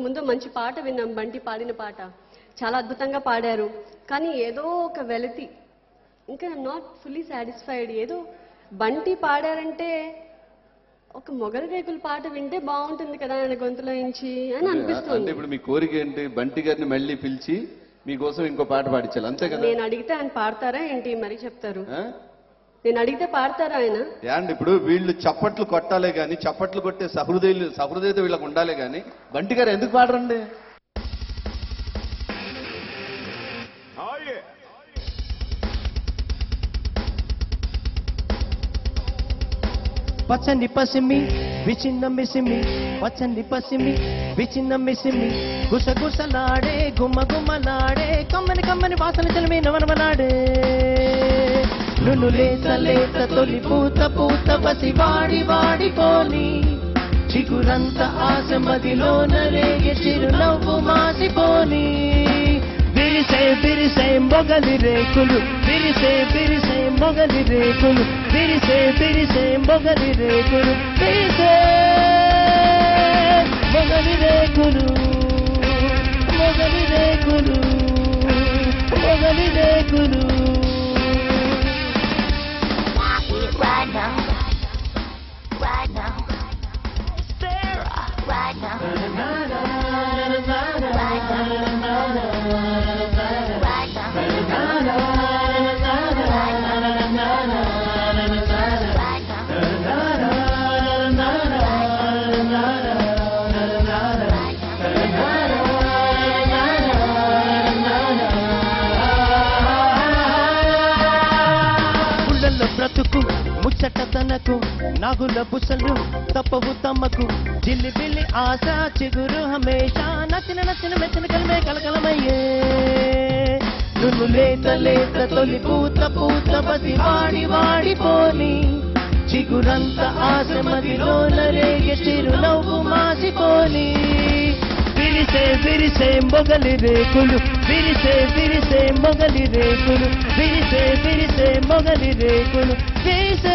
ముందు మంచి పాట విన్నాం బంటి పాడిన పాట చాలా అద్భుతంగా పాడారు కానీ ఏదో ఒక వెలతి ఇంకా నాట్ ఫుల్లీ సాటిస్ఫైడ్ ఏదో బంటి పాడారంటే ఒక మొగలి రేకుల పాట వింటే బాగుంటుంది కదా ఆయన గొంతులో నుంచి అని అంటే అనిపిస్తుంది ఇప్పుడు మీ కోరిక ఏంటి బంటి గారిని మళ్ళీ పిలిచి మీకోసం ఇంకో పాట పాడించాలి అంతే కదా నేను అడిగితే ఆయన పాడతారా ఏంటి మరి చెప్తారు ఆ? నేను అడిగితే పాడతారా ఆయన యాండ్ ఇప్పుడు వీళ్ళు చప్పట్లు కొట్టాలే గాని చప్పట్లు కొట్టే సహృదయులు సహృదయత వీళ్ళకి ఉండాలే గాని బంటి గారు ఎందుకు పాడరండి పచ్చని పసిమి విచిన్న మిసిమి పచ్చని పసిమి విచిన్న మిసిమి గుసగుసలాడే గుమ్మ గుమ్మలాడే కమ్మని కమ్మని వాసన చెలిమి నవనవనాడే నును లేత లేత తొలి పూత పూత పసి వాడి వాడిపోని చిగురంత ఆశ మదిలోన రేగే చిరునవ్వు మాసిపోని విరిసే విరిసే మొగలి రేకులు విరిసే విరిసే మొగలి రేకులు విరిసే విరిసే మొగలి రేకులు విరిసే మొగలి రేకులు మొగలి రేకులు మొగలి రేకులు Right now. Right now. Sarah. Right now. Right now. Right now. Right now. పుల్లల బ్రతుకు ముచ్చట తనకు నాగుల బుసలు తప్పవు తమ్మకు జిల్లి బిల్లి ఆశ చిగురు హమేషా నచ్చిన నచ్చిన మెచ్చిన కలమే కలకలమయ్యే నువ్వు లేత లేత తొలి పూత పూత పసి వాడి వాడిపోని చిగురంత ఆశ మదిలోన రేగే చిరునవ్వు మాసిపోని విరిసే విరిసే మొగలి రేకులు విరిసే విరిసే మొగలి రేకులు విరిసే విరిసే మొగలి రేకులు విరిసే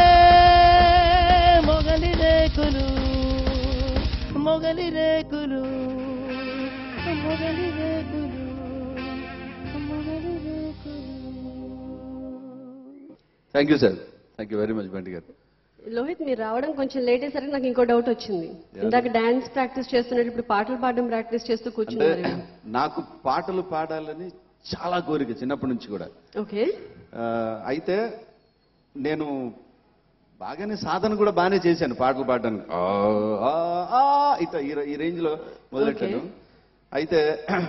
మొగలి రేకులు మొగలి రేకులు మొగలి రేకులు మొగలి రేకులు thank you sir thank you very much Bunty గారు లోహిత్ మీరు రావడం కొంచెం లేట్ అయ్యేసరికి నాకు ఇంకో డౌట్ వచ్చింది ఇందాక డాన్స్ ప్రాక్టీస్ చేస్తున్నట్టు ఇప్పుడు పాటలు పాడడం ప్రాక్టీస్ చేస్తూ అంటే కూర్చున్నారు నాకు పాటలు పాడాలని చాలా కోరిక చిన్నప్పటి నుంచి కూడా ఓకే ఆ, అయితే నేను బాగానే సాధన కూడా బాగానే చేశాను పాటలు పాడడానికి ఆ, ఆ, ఆ, ఇట్లా ఈ ర- ఈ రేంజ్ లో మొదలెట్టాను అయితే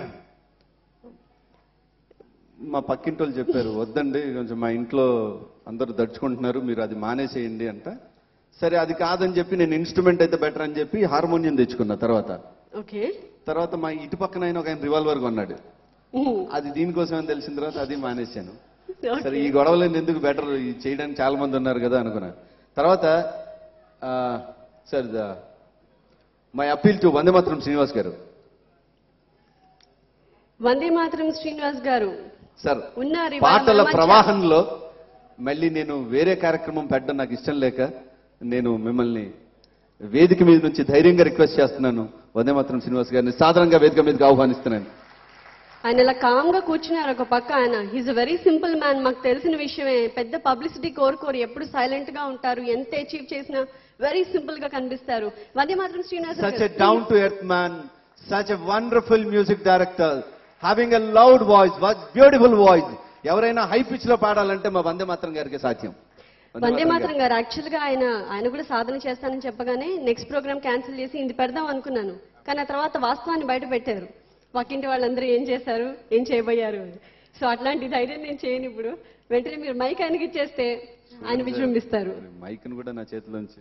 మా పక్కింటి వాళ్ళు చెప్పారు వద్దండి కొంచెం మా ఇంట్లో అందరూ దడుచుకుంటున్నారు మీరు అది మానేసేయండి అంట సరే అది కాదని చెప్పి నేను ఇన్స్ట్రుమెంట్ అయితే బెటర్ అని చెప్పి హార్మోనియం తెచ్చుకున్నా తర్వాత ఓకే తర్వాత మా ఇటు పక్కన ఆయన ఒక ఆయన రివాల్వర్ కొన్నాడు అది దీనికోసం అని తెలిసిన తర్వాత అది మానేశాను సరే ఈ గొడవలు ఎందుకు బెటర్ చేయడానికి చాలా మంది ఉన్నారు కదా అనుకున్నా తర్వాత sir my appeal to Vande Mataram Srinivas గారు వందే మాత్రం శ్రీనివాస్ గారు సార్ ఉన్నారు ఇవాళ పాటల మన మధ్య. ప్రవాహంలో మళ్ళీ నేను వేరే కార్యక్రమం పెట్టడం నాకు ఇష్టం లేక నేను మిమ్మల్ని వేదిక మీద నుంచి ధైర్యంగా రిక్వెస్ట్ చేస్తున్నాను వందే మాత్రం శ్రీనివాస్ గారిని సాధారణంగా వేదిక మీదకి ఆహ్వానిస్తున్నాను ఆయన ఇలా కామ్ గా కూర్చున్నారు ఒక పక్క ఆయన he's a very simple man మాకు తెలిసిన విషయమే పెద్ద పబ్లిసిటీ కోరుకోరు ఎప్పుడు సైలెంట్ గా ఉంటారు ఎంత అచీవ్ చేసినా వెరీ సింపుల్ గా కనిపిస్తారు వందే మాత్రం శ్రీనివాస్ such a గారు. down to earth man, such a wonderful music director, having a loud voice, what beautiful voice. ఎవరైనా హై పిచ్ లో పాడాలంటే మా వందే మాత్రం గారికి సాధ్యం వందే మాత్రం గారు యాక్చువల్ గా ఆయన ఆయన కూడా సాధన చేస్తానని చెప్పగానే నెక్స్ట్ ప్రోగ్రామ్ క్యాన్సిల్ చేసి ఇది పెడదాం అనుకున్నాను కానీ ఆ తర్వాత వాస్తవాన్ని బయట పెట్టారు పక్కింటి వాళ్ళందరూ ఏం చేశారు ఏం చేయబోయారు సో అట్లాంటి ధైర్యం నేను చేయను ఇప్పుడు వెంటనే మీరు మైక్ ఆయనకి ఇచ్చేస్తే ఆయన విజృంభిస్తారు మైక్ కూడా నా చేతిలోంచి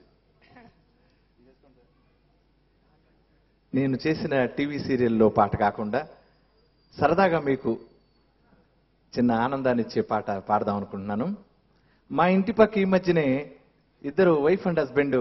నేను చేసిన టీవీ సీరియల్లో పాట కాకుండా సరదాగా మీకు చిన్న ఆనందాన్ని ఇచ్చే పాట పాడదాం అనుకుంటున్నాను మా ఇంటి పక్క ఈ మధ్యనే ఇద్దరు వైఫ్ అండ్ హస్బెండ్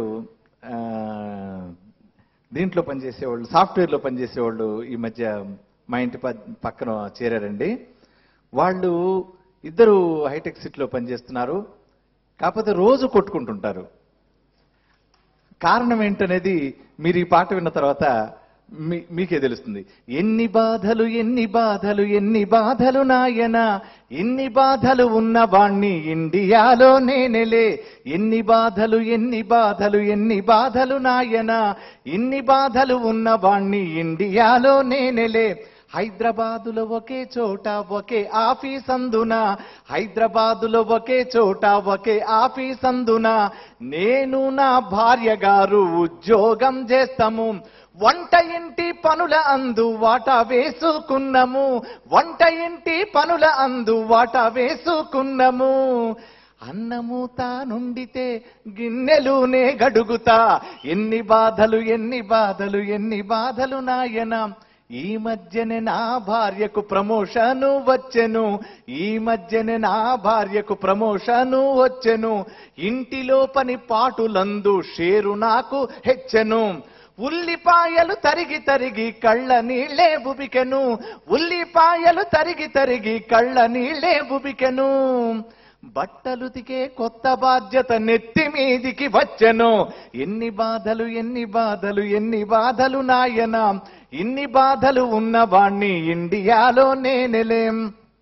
దీంట్లో పనిచేసేవాళ్ళు సాఫ్ట్వేర్లో పనిచేసేవాళ్ళు ఈ మధ్య మా ఇంటి ప- పక్కన చేరారండి వాళ్ళు ఇద్దరు హైటెక్ సిటీలో పనిచేస్తున్నారు కాకపోతే రోజు కొట్టుకుంటుంటారు కారణం ఏంటనేది మీరు ఈ పాట విన్న తర్వాత మీ- మీకే తెలుస్తుంది ఎన్ని బాధలు ఎన్ని బాధలు ఎన్ని బాధలు నాయన ఎన్ని బాధలు ఉన్నవాణ్ణి ఇండియాలో నేనెలే ఎన్ని బాధలు ఎన్ని బాధలు ఎన్ని బాధలు నాయన ఇన్ని బాధలు ఉన్నవాణ్ణి ఇండియాలో నేనెలే హైదరాబాదులో ఒకే చోట ఒకే ఆఫీస్ అందున హైదరాబాదులో ఒకే చోట ఒకే ఆఫీస్ అందున నేను నా భార్య గారు ఉద్యోగం చేస్తాము వంట ఇంటి పనుల అందు వాటా వేసుకున్నాము వంట ఇంటి పనుల అందు వాటా వేసుకున్నాము అన్నము తానుండితే గిన్నెలునే గడుగుతా ఎన్ని బాధలు ఎన్ని బాధలు ఎన్ని బాధలు నాయన ఈ మధ్యనే నా భార్యకు ప్రమోషను వచ్చెను ఈ మధ్యనే నా భార్యకు ప్రమోషను వచ్చెను ఇంటిలో పని పాటులందు షేరు నాకు హెచ్చెను ఉల్లిపాయలు తరిగి తరిగి కళ్ళ నీళ్ళే బుబికెను ఉల్లిపాయలు తరిగి తరిగి కళ్ళ నీళ్ళే బుబికెను బట్టలు తికే కొత్త బాధ్యత నెత్తి మీదికి వచ్చెను ఎన్ని బాధలు ఎన్ని బాధలు ఎన్ని బాధలు నాయన ఇన్ని బాధలు ఉన్నవాణ్ణి ఇండియాలో నేనెలేం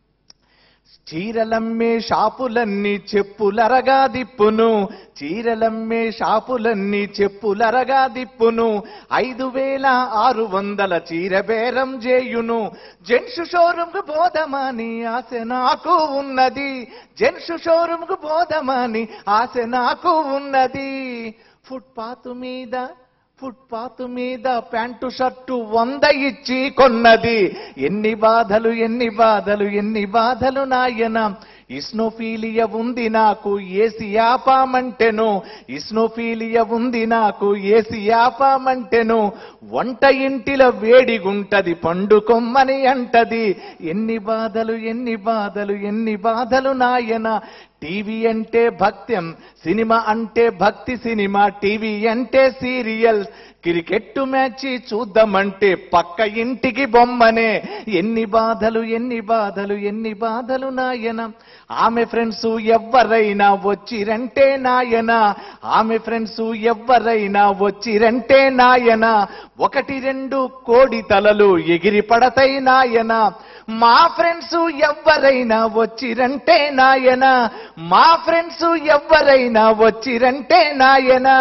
చీరలమ్మే షాపులన్నీ చెప్పులరగా దిప్పును చీరలమ్మే షాపులన్నీ చెప్పులరగా దిప్పును ఐదు వేల ఆరు వందల చీర బేరం చేయును జెంట్స్ షోరూమ్ కు పోదమని ఆశ నాకు ఉన్నది జెంట్స్ షోరూమ్ కు పోదమని ఆశ నాకు ఉన్నది ఫుట్పాత్ మీద ఫుట్పాత్ మీద ప్యాంటు షర్టు వంద ఇచ్చి కొన్నది ఎన్ని బాధలు ఎన్ని బాధలు ఎన్ని బాధలు నాయన ఇస్నోఫీలియ ఉంది నాకు ఏసి ఆపామంటెను ఇస్నోఫీలియ ఉంది నాకు ఏసి ఆపామంటెను వంట ఇంటిల వేడిగుంటది పండుకొమ్మని అంటది ఎన్ని బాధలు ఎన్ని బాధలు ఎన్ని బాధలు నాయన టీవీ అంటే భక్త్యం సినిమా అంటే భక్తి సినిమా టీవీ అంటే సీరియల్ క్రికెట్ మ్యాచ్ చూద్దామంటే పక్క ఇంటికి బొమ్మనే ఎన్ని బాధలు ఎన్ని బాధలు ఎన్ని బాధలు నాయన ఆమె ఫ్రెండ్స్ ఎవ్వరైనా వచ్చిరంటే నాయన ఆమె ఫ్రెండ్స్ ఎవ్వరైనా వచ్చిరంటే నాయన ఒకటి రెండు కోడి తలలు ఎగిరి పడతాయి నాయన మా ఫ్రెండ్స్ ఎవ్వరైనా వచ్చిరంటే నాయన మా ఫ్రెండ్స్ ఎవ్వరైనా వచ్చిరంటే నాయన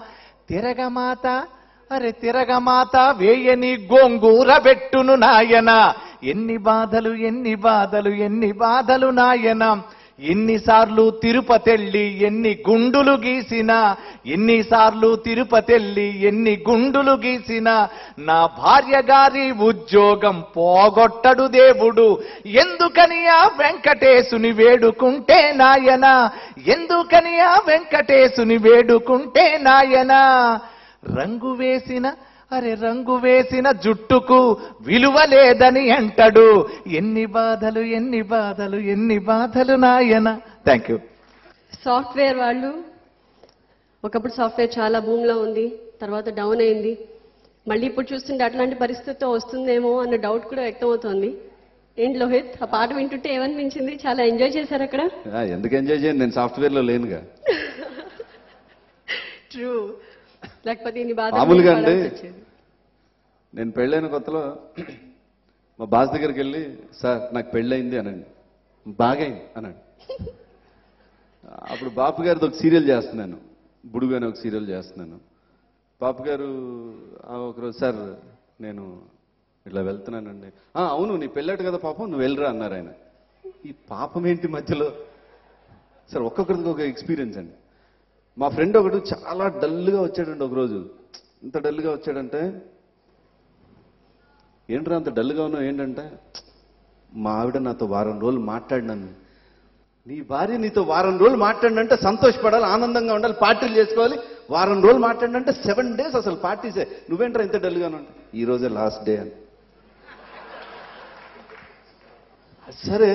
తిరగమాత అరే తిరగమాత వేయని గోంగూర పెట్టును నాయన ఎన్ని బాధలు ఎన్ని బాధలు ఎన్ని బాధలు నాయన ఎన్నిసార్లు తిరుపతెళ్ళి ఎన్ని గుండులు గీసినా ఎన్నిసార్లు తిరుపతెళ్ళి ఎన్ని గుండులు గీసినా నా భార్య గారి ఉద్యోగం పోగొట్టడు దేవుడు ఎందుకని ఆ వెంకటేశుని వేడుకుంటే నాయన ఎందుకని ఆ వెంకటేశుని వేడుకుంటే నాయన రంగు వేసిన అరే రంగు వేసిన జుట్టుకు విలువ లేదని అంటాడు ఎన్ని బాధలు ఎన్ని బాధలు ఎన్ని బాధలు నాయన థ్యాంక్ యూ సాఫ్ట్వేర్ వాళ్ళు ఒకప్పుడు సాఫ్ట్వేర్ చాలా భూమిలో ఉంది తర్వాత డౌన్ అయింది మళ్ళీ ఇప్పుడు చూస్తుంటే అట్లాంటి పరిస్థితితో వస్తుందేమో అన్న డౌట్ కూడా వ్యక్తం అవుతోంది ఏంటి లోహిత్ ఆ పాట వింటుంటే ఏమనిపించింది చాలా ఎంజాయ్ చేశారు అక్కడ ఆ, ఎందుకు ఎంజాయ్ చేయను నేను సాఫ్ట్వేర్లో లేనుగా ట్రూ లేకపోతే ఇన్ని బాధ మామూలుగా అండి నేను పెళ్ళైన కొత్తలో మా బాస్ దగ్గరికి వెళ్ళి సార్ నాకు పెళ్ళయింది అనండి బాగైంది అన్నాడు అప్పుడు బాపు గారిది ఒక సీరియల్ చేస్తున్నాను బుడుగు అని ఒక సీరియల్ చేస్తున్నాను బాపు గారు "ఆ, ఒకరోజు సార్ నేను ఇట్లా వెళ్తున్నానండి "ఆ, అవును నీ పెళ్ళాడు కదా పాపం నువ్వు వెళ్ళరా అన్నారు ఆయన ఈ పాపం ఏంటి మధ్యలో సార్ ఒక్కొక్కరికి ఒక ఎక్స్పీరియన్స్ అండి మా ఫ్రెండ్ ఒకడు చాలా డల్గా వచ్చాడండి ఒకరోజు ఎంత డల్గా వచ్చాడంటే ఏంట్రా అంత డల్గా ఉన్నావు ఏంటంటే మా ఆవిడ నాతో వారం రోజులు మాట్లాడినాను నీ భార్య నీతో వారం రోజులు మాట్లాడినంటే సంతోషపడాలి ఆనందంగా ఉండాలి పార్టీలు చేసుకోవాలి వారం రోజులు మాట్లాడినంటే సెవెన్ డేస్ అసలు పార్టీసే నువ్వేంట్రా ఇంత డల్గా అంటే ఈ రోజే లాస్ట్ డే అని సరే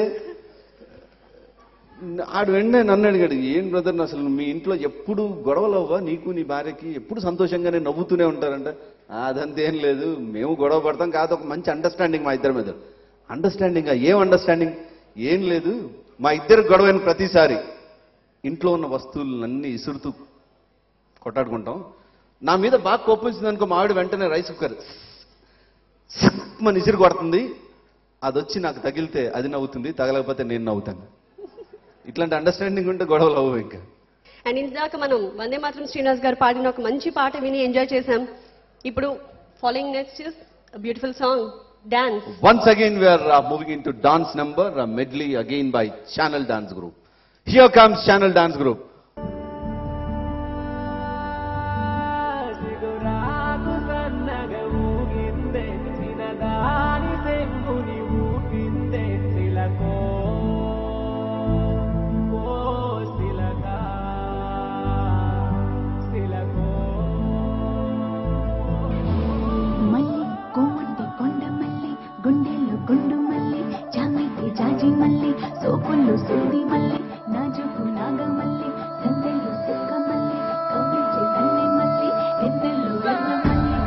ఆడు వెంటనే నన్ను అడిగాడు ఏం బ్రదర్ అసలు మీ ఇంట్లో ఎప్పుడు గొడవలు అవ్వా నీకు నీ భార్యకి ఎప్పుడు సంతోషంగానే నవ్వుతూనే ఉంటారంట "ఆ, అదంతేం లేదు మేము గొడవ పడతాం కాదు ఒక మంచి అండర్స్టాండింగ్ మా ఇద్దరి మీద అండర్స్టాండింగ్ ఏం అండర్స్టాండింగ్ ఏం లేదు మా ఇద్దరు గొడవైన ప్రతిసారి ఇంట్లో ఉన్న వస్తువులన్నీ ఇసురుతూ కొట్టాడుకుంటాం నా మీద బాగా కోపం వచ్చింది అనుకో మా ఆవిడ వెంటనే రైస్ కుక్కర్ మన ఇసిరి కొడుతుంది అది వచ్చి నాకు తగిలితే అది నవ్వుతుంది తగలకపోతే నేను నవ్వుతాను ఇట్లాంటి అండర్స్టాండింగ్ ఉంటే గొడవలు అవ్వవు ఇంకా అండ్ ఇందాక మనం వందే మాత్రం శ్రీనివాస్ గారు పాడిన ఒక మంచి పాట విని ఎంజాయ్ చేసాం ఇప్పుడు following next is beautiful song dance Once again, we are uh, moving into dance number, a medley again by Channel Dance Group. Here comes Channel Dance Group. సిగురాకు సన్నగ ఊగిందే చిన్నదాని సెంగుని ఊపిందే శిలకో ఓ శిలక శిలకో మల్లి కోమంటి కొండ మల్లి గుండెల్లో గుండు మల్లి జామైతే జాజి మల్లి సోకుల్లో సూది మల్లి నాజుకు నాగమల్లి సందెల్లో సుక్క మల్లి కవ్వించే కన్నె మల్లి ఎద్దెల్లో ఎర్ర మల్లి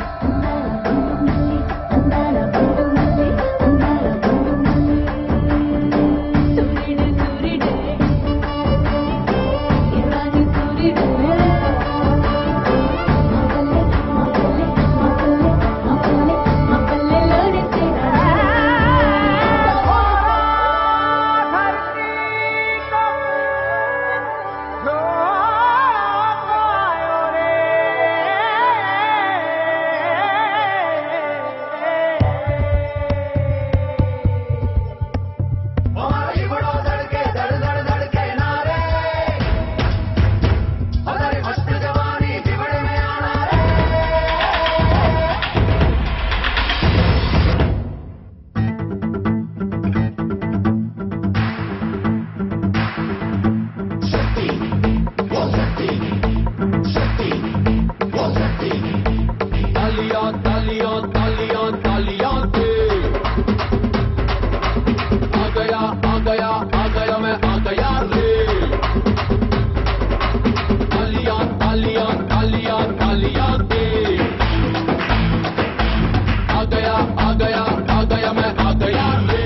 అందాల గుండు మల్లి అందాల గుండు మల్లి అందాల గుండు మల్లి సూర్యుడు సూర్యుడే ఎర్రాని సూర్యుడే మగలే మగలే మగలే మగలే మగలే Talion, talion, talion, taliante. आ गया आ गया आ गया मैं आ गया रे तालियां तालियां तालियां तालियाते आ गया आ गया आ गया मैं आ गया रे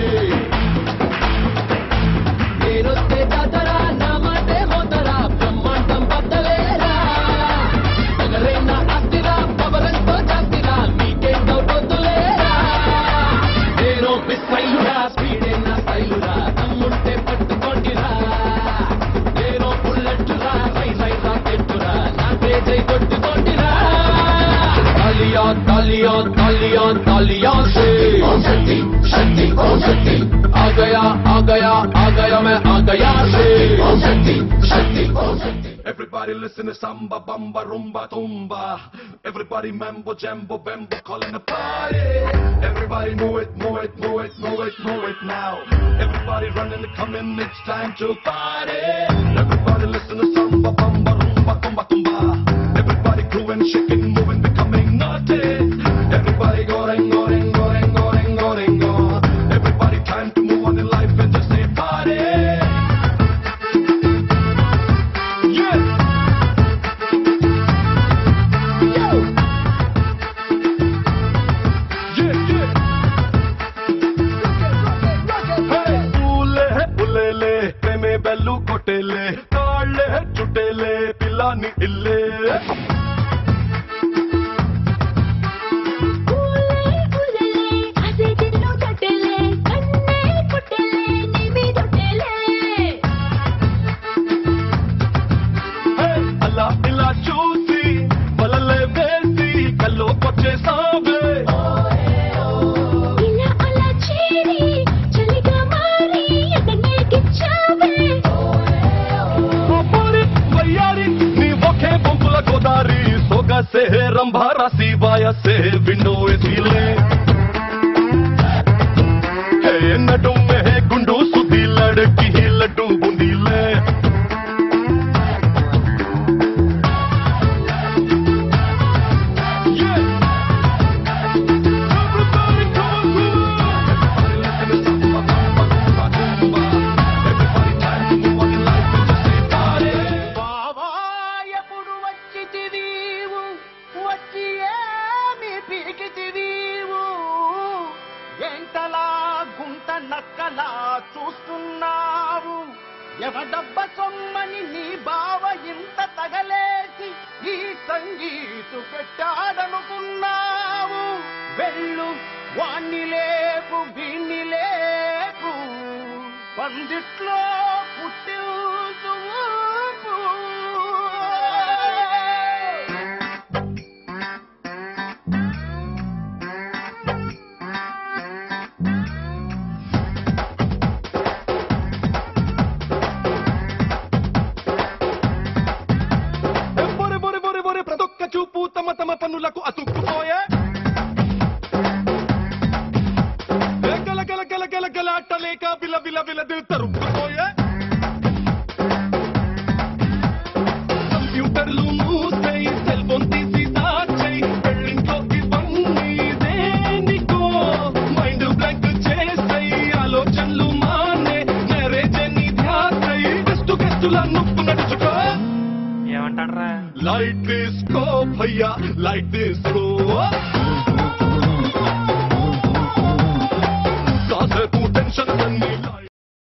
నేనొస్తే జాతర నా మాటే మోతరా బ్రహ్మాండం బద్దలేరా పగలైన అస్థిరా పవరంతో జాస్తిరా నీకేం డౌట్ వద్దులేరా నేను మిస్ అయ్యురా స్పీడ్ నా స్టైలురా తమ్ముంటే పట్టుకోండిరా నేను బుల్లెట్టురా రై రై రాకెట్టురా నా పేజై కొట్టుకోండిరా तालियां तालियां तालियां तालियां से शक्ति शक्ति शक्ति आ गया आ गया आ गया मैं आ गया से शक्ति शक्ति शक्ति Everybody listen to samba, bamba, rumba, tumba. Everybody mambo, jambo, bambo, calling a party. Everybody move it, move it, move it, move it, move it now. Everybody running, coming, it's time to party. Everybody listen to samba, bamba, rumba, tumba, tumba. Everybody grooving, shaking, moving, becoming naughty. Everybody going, going, going, going, going, go. Everybody time to move on in life and just say party. Yeah. Yeah, yeah. Hey, ఊలే, ఉలేలే, ప్రేమే bell కొట్టేలే తాళ్ళే చుట్టేలే పిల్లాని ఇల్లే Hey, అలా ఇలా చూసి వలలే వేసి కల్లో వచ్చేసావే అబ్బోరి, వయ్యారి, నీ ఒకే బొంకుల గోదారి సొగసే రంభారాసి వాయసే విండో ఎసిలే హే నడుం మే గుండు సుది లड़की లడ్డు బుందీలే బావా ఎప్పుడు వచ్చితివీవు వచ్చి ఏమి పీకితివీవు ఎంతలా గుంట నక్కలా చూస్తున్నావు ఎవడబ్బ సొమ్మని నీ బావ ఇంత తగలేసి ఈ సంగీతు పెట్టాడనుకున్నావు వెళ్ళు వాణ్ణి లేపు వీణ్ణి లేపు పందిట్లో పుట్టిల్దు ఊపు. బొరె బొరె బొరె బొరె ప్రతొక్క చూపు తమ తమ పన్నులకు అతుక్కుపోయే ఏ గల గల గల గల గల అట్టలేక విల విల విల దిల్ తరుక్కుపోయే కంప్యూటర్లు మూసేయి సెల్ ఫోన్ తీసి దాచేయి పెళ్ళింట్లో ఇవన్నీ దేనికో మైండ్ బ్లాంక్ చేసేయి ఆలోచనలు మానే మ్యారేజ్ ని ధ్యాసై గెస్టు గెస్టుల నొప్పు నడుచుకో ఏమంటాడ్రా లైట్ తీసుకో భయ్యా లైట్ తీసుకో